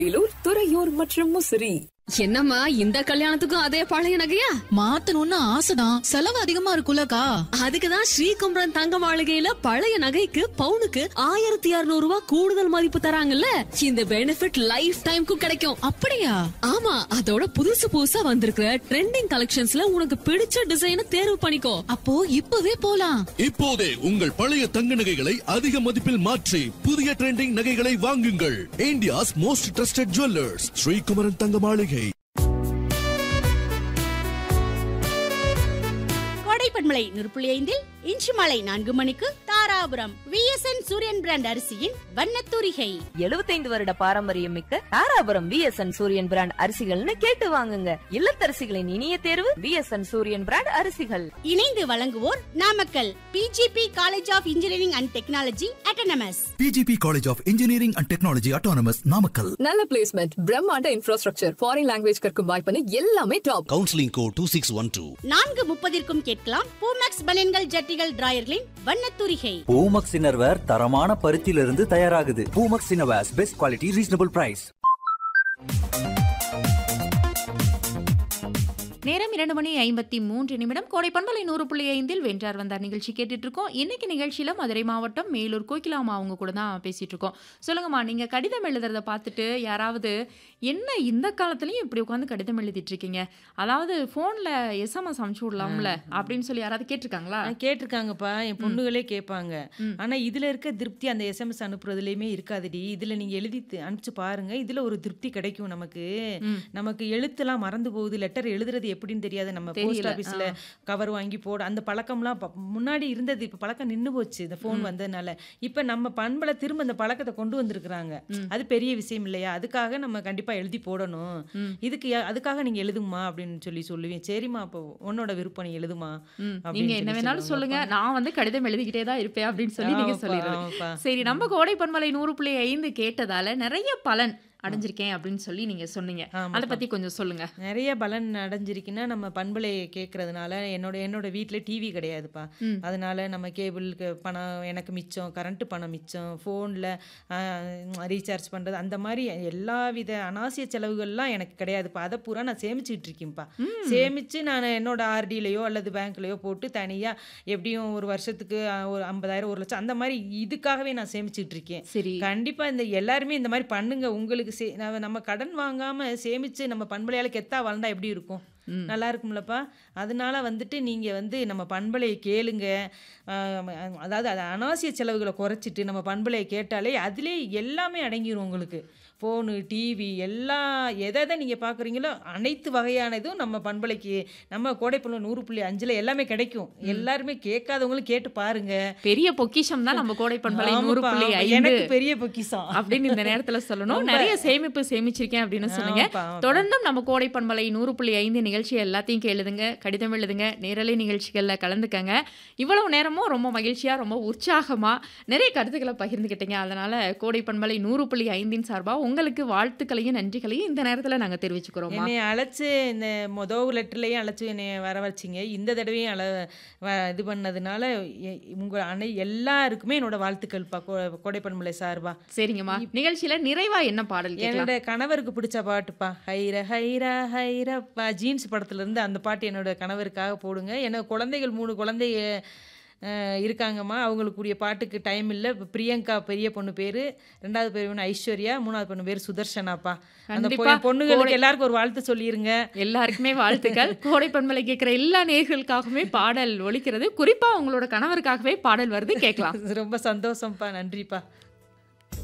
வேலூர் துறையூர் மற்றும் முசிறி என்னம்மா இந்த கல்யாணத்துக்கும் அதே பழைய நகையா மாத்தணும்னு ஆசைதான் செலவு அதிகமா இருக்குல்லக்கா அதுக்குதான் ஸ்ரீகும்பரன் தங்க மாளிகையில பழைய நகைக்கு பவுனுக்கு ஆயிரத்தி இருநூறு ரூபாய் கூடுதல் மதிப்பு தராங்கல்ல இந்த பெனிஃபிட் லைஃப் டைம்க்கும் கிடைக்கும் அப்படியா ஆமா அதோட புதுசு புதுசா வந்திருக்கிற ட்ரெண்டிங் கலெக்ஷன்ஸ்ல உனக்கு பிடிச்ச டிசைனை தேர்வு பண்ணிக்கோ அப்போ இப்பவே போலாம் இப்போதே உங்கள் பழைய தங்க நகைகளை அதிக மதிப்பில் மாற்றி புதிய ட்ரெண்டிங் நகைகளை வாங்குங்கள் India's most trusted jewellers Sri Kumaran Thanga Maligai கோடைப்பண்மலை நூறு ஐந்தில் இன்று மாலை நான்கு மணிக்கு தாராபுரம் விஎஸ்என் சூரியன் பிராண்ட் அரிசியின் வண்ணத்தூரிகை 75 வருட பாரம்பரியம் மிக்க தாராபுரம் விஎஸ்என் சூரியன் பிராண்ட் அரிசிகள்னு கேட்டு வாங்குங்க இல்லத்தரசிகளின் இனிய தேர்வு விஎஸ்என் சூரியன் பிராண்ட் அரிசிகள் இணைந்து வழங்குவோர் Namakkal PGP college of engineering and technology autonomous PGP College of Engineering and Technology Autonomous Namakkal. நல்ல பிளேஸ்மெண்ட் பிரம்மாண்ட இன்ஃப்ராஸ்ட்ரக்சர் ஃபாரின் லாங்குவேஜ் கற்கும் வாய்ப்புன்னு எல்லாமே top counselling code two six one two நான்கு முப்பதிற்கும் கேட்கலாம் பூமேக்ஸ் பனியன்கள் ஜட்டிகள் டிராயர்களின் வண்ணத்தூரிகை பூமக்ஸ் இன்னர்வேர் தரமான பருத்தியிலிருந்து தயாராகுது Poomex innerwears best quality reasonable price நேரம் இரண்டு மணி ஐம்பத்தி மூன்று நிமிடம் கோடை பண்பலை நூறு புள்ளி ஐந்தில் வென்றார் வந்தார் நிகழ்ச்சி கேட்டுட்டு இருக்கோம் இன்னைக்கு நிகழ்ச்சியில மதுரை மாவட்டம் மேலூர் கோகிலாமா அவங்க கூட தான் பேசிட்டு இருக்கோம் சொல்லுங்கம்மா நீங்க கடிதம் எழுதுறத பார்த்துட்டு யாராவது என்ன இந்த காலத்துலயும் இப்படி உட்காந்து கடிதம் எழுதிட்டு இருக்கீங்க அதாவது போன்ல எஸ்எம்எஸ் அனுப்பிச்சு விடலாம்ல அப்படின்னு சொல்லி யாராவது கேட்டிருக்காங்களா ஆ, கேட்டிருக்காங்கப்பா என் பொண்ணுகளே கேட்பாங்க ஆனா இதுல இருக்க திருப்தி அந்த எஸ்எம்எஸ் அனுப்புறதுலயுமே இருக்காதுடி இதுல நீங்க எழுதி தி- அனுப்பிச்சு பாருங்க இதுல ஒரு திருப்தி கிடைக்கும் நமக்கு நமக்கு எழுத்துலாம் மறந்து போகுது லெட்டர் எழுதுறது எப்படின்னு தெரியாது நம்ம போஸ்ட் தெரியல, ஆபீஸ்ல கவர் வாங்கி போட அந்த பழக்கம்லாம் ப- முன்னாடி இருந்தது இப்ப பழக்கம் நின்னு போச்சு இந்த ஃபோன் வந்ததுனால இப்ப நம்ம பண்பல திரும்ப அந்த பழக்கத்தை கொண்டு வந்திருக்கிறாங்க அது பெரிய விஷயம் இல்லையா அதுக்காக நம்ம கண்டிப்பா எழுதி போடணும் இதுக்கு யா- அதுக்காக நீங்க எழுதுமா அப்படின்னு சொல்லி சொல்லுவேன் சரிம்மா அப்போ உன்னோட விருப்பம் நீ எழுதுமா ம், அப்படின்னு நீங்க சொல்லி என்ன வேணாலும் சொல்லுங்க சொல்லுவாங்கப்பா. நான் வந்து கடிதம் எழுதிக்கிட்டே தான் இருப்பேன் அப்படின்னு சொல்லி நீங்க ஆமாப்பா, சொல்லிடுறது ஆமாப்பா. சரி நம்ம கோடை பண்பலை நூறு புள்ளி ஐந்து கேட்டதால நிறைய பலன் அடைஞ்சிருக்கேன் அப்படின்னு சொல்லி நீங்க சொன்னீங்க அதை ஆமாப்பா. பத்தி கொஞ்சம் சொல்லுங்க நிறைய பலன் அடைஞ்சிருக்குன்னா நம்ம பண்பலை கேட்கறதுனால என்னோட என்னோட வீட்டில் டிவி கிடையாதுப்பா அதனால நம்ம கேபிளுக்கு பணம் எனக்கு மிச்சம் கரண்ட் பணம் மிச்சம் ஃபோனில் ரீசார்ஜ் பண்ணுறது அந்த மாதிரி எல்லா வித அனாவசிய செலவுகள்லாம் எனக்கு கிடையாதுப்பா அதை பூரா நான் சேமிச்சுட்டு இருக்கேன்ப்பா சேமித்து நான் என்னோட ஆர்டிலையோ அல்லது பேங்க்லையோ போட்டு தனியாக எப்படியும் ஒரு வருஷத்துக்கு அஹ், ஒரு ஐம்பதாயிரம் ஒரு லட்சம் அந்த மாதிரி இதுக்காகவே நான் சேமிச்சுட்டு இருக்கேன் சரி கண்டிப்பா இந்த எல்லாருமே இந்த மாதிரி பண்ணுங்க உங்களுக்கு சே- நம்ம- நம்ம கடன் வாங்காம சேமிச்சு நம்ம பண்பலையால கெத்தா வாழ்ந்தா எப்படி இருக்கும் நல்லா இருக்கும்லப்பா அதனால வந்துட்டு நீங்க வந்து நம்ம பண்பலையை கேளுங்க ஆஹ் அதாவது அது அனாவசிய செலவுகளை குறைச்சிட்டு நம்ம பண்பலையை கேட்டாலே அதிலே எல்லாமே அடங்கிரும் உங்களுக்கு ஃபோனு டிவி எல்லா எதை எதை நீங்கள் பார்க்குறீங்களோ அனைத்து வகையானதும் நம்ம பண்பலைக்கு நம்ம கோடைப்பள்ளி நூறு புள்ளி அஞ்சில் எல்லாமே கிடைக்கும் எல்லாருமே கேட்காதவங்களும் கேட்டு பாருங்க பெரிய பொக்கிஷம் தான் நம்ம கோடை பண்பலை நூறு ஆமாப்பா, புள்ளி ஆமா. ஐந்து எனக்கு பெரிய பொக்கிஷம் அப்படின்னு இந்த நேரத்துல சொல்லணும் ரொம்ப. நிறைய சேமிப்பு சேமிச்சிருக்கேன் அப்படின்னு சொன்னீங்க ஆமாப்பா, ஆமாப்பா. தொடர்ந்தும் நம்ம கோடை பண்பலை நூறு புள்ளி ஐந்து நிகழ்ச்சி எல்லாத்தையும் கேளுதுங்க கடிதம் எழுதுங்க நேரலை நிகழ்ச்சிகள்ல கலந்துக்கங்க இவ்வளவு நேரமும் ரொம்ப மகிழ்ச்சியா ரொம்ப உற்சாகமா நிறைய கருத்துக்களை பகிர்ந்துக்கிட்டீங்க அதனால கோடை பண்பலை நூறு புள்ளி ஐந்தின் சார்பா உங்களுக்கு வாழ்த்துக்களையும் நன்றிகளையும் இந்த நேரத்துல நாங்க தெரிவிச்சுக்கிறோமா என்னை அழைச்சு இந்த மொதல் லெட்டர்லையும் அழைச்சு என்னை வர வச்சிங்க இந்த தடவையும் அழ வ- இது பண்ணதுனால எ- உங்க அனை எல்லாருக்குமே என்னோட வாழ்த்துக்கள்ப்பா கோ- கோடைப்பண்பலை சார்பா சரிங்கம்மா நிகழ்ச்சியில நிறைவா என்ன பாடல் கேட்கலாம் என்னோட கணவருக்கு பிடிச்ச பாட்டுப்பா ஹைர ஹைரா ஹைரப்பா ஜீன்ஸ் படத்துல இருந்து அந்த பாட்டு என்னோட கணவருக்காக போடுங்க என்னோட குழந்தைகள் மூணு குழந்தைங்க அஹ், இருக்காங்கம்மா அவங்களுக்குரிய பாட்டுக்கு டைம் இல்லை இப்ப பிரியங்கா பெரிய பொண்ணு பேரு ரெண்டாவது பேர் வந்து ஐஸ்வர்யா மூணாவது பொண்ணு பேர் சுதர்ஷனாப்பா அந்த பொ- கண்டிப்பா. பொண்ணுங்களுக்கு கோடை- எல்லாருக்கும் ஒரு வாழ்த்து சொல்லிருங்க எல்லாருக்குமே வாழ்த்துக்கள் கோடை பண்பலை கேட்கிற எல்லா நேர்களுக்காகவே பாடல் ஒலிக்கிறது குறிப்பா உங்களோட கணவருக்காகவே பாடல் வருது கேட்கலாம் ரொம்ப சந்தோஷம்ப்பா நன்றிப்பா